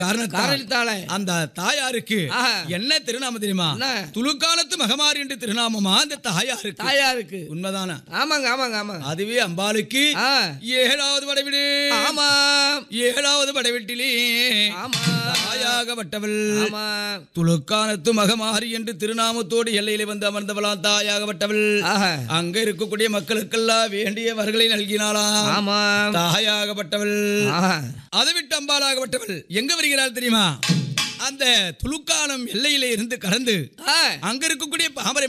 காரணத்தால் காரணத்தால அந்த தாயாருக்கு ஆஹா. என்ன திருநாமம் தெரியுமா என்ன? துலுக்காலத்து மகமாரி என்று திருநாமமா அந்த தாயாருக்கு தாயாருக்கு உண்மைதானா ஆமாங்க ஆமாங்க ஆமாங்க அதுவே அம்பாளுக்கு ஆ ஏழாவது படைவிடு ஆமா ஏழாவது படைவெட்டிலே ஆமா தாயாகப்பட்டவள் ஆமா துலுக்கானத்து மகமாரி என்று திருநாமத்தோடு எல்லையிலே வந்து அமர்ந்தவளாம் தாயாகப்பட்டவள் ஆஹா அங்க இருக்கக்கூடிய மக்களுக்கெல்லாம் வேண்டிய வரங்களை நல்கினாளாம் ஆமா தாயாகப்பட்டவள் ஆஹா அதை விட்டு அம்பாலாகப்பட்டவள் எங்க வருகிறாள் தெரியுமா அந்த துலுக்கானம் எல்லையிலே இருந்து கடந்து ஆ அங்க இருக்கக்கூடிய பாமரை